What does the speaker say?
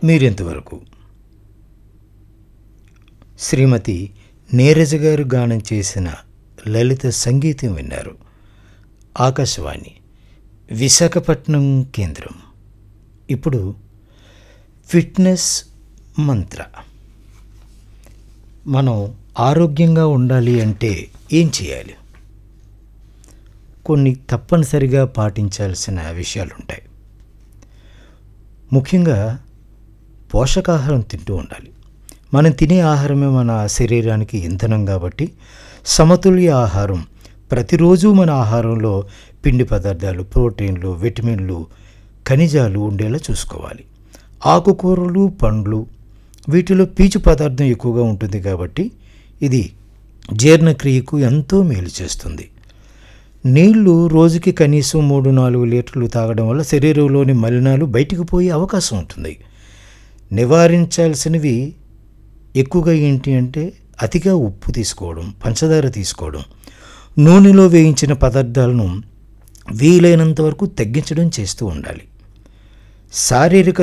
మీరింతవరకు శ్రీమతి నీరజ గారు గానం చేసిన లలిత సంగీతం విన్నారు ఆకాశవాణి విశాఖపట్నం కేంద్రం ఇప్పుడు ఫిట్నెస్ మంత్ర మనం ఆరోగ్యంగా ఉండాలి అంటే ఏం చేయాలి కొన్ని తప్పనిసరిగా పాటించాల్సిన విషయాలు ఉంటాయి ముఖ్యంగా పోషకాహారం తింటూ ఉండాలి మనం తినే ఆహారమే మన శరీరానికి ఇంధనం కాబట్టి సమతుల్య ఆహారం ప్రతిరోజు మన ఆహారంలో పిండి పదార్థాలు ప్రోటీన్లు విటమిన్లు ఖనిజాలు ఉండేలా చూసుకోవాలి ఆకుకూరలు పండ్లు వీటిలో పీచు పదార్థం ఎక్కువగా ఉంటుంది కాబట్టి ఇది జీర్ణక్రియకు ఎంతో మేలు చేస్తుంది నీళ్లు రోజుకి కనీసం మూడు నాలుగు లీటర్లు తాగడం వల్ల శరీరంలోని మలినాలు బయటికి పోయే అవకాశం ఉంటుంది నివారించాల్సినవి ఎక్కువగా ఏంటి అంటే అతిగా ఉప్పు తీసుకోవడం పంచదార తీసుకోవడం నూనెలో వేయించిన పదార్థాలను వీలైనంత వరకు తగ్గించడం చేస్తూ ఉండాలి శారీరక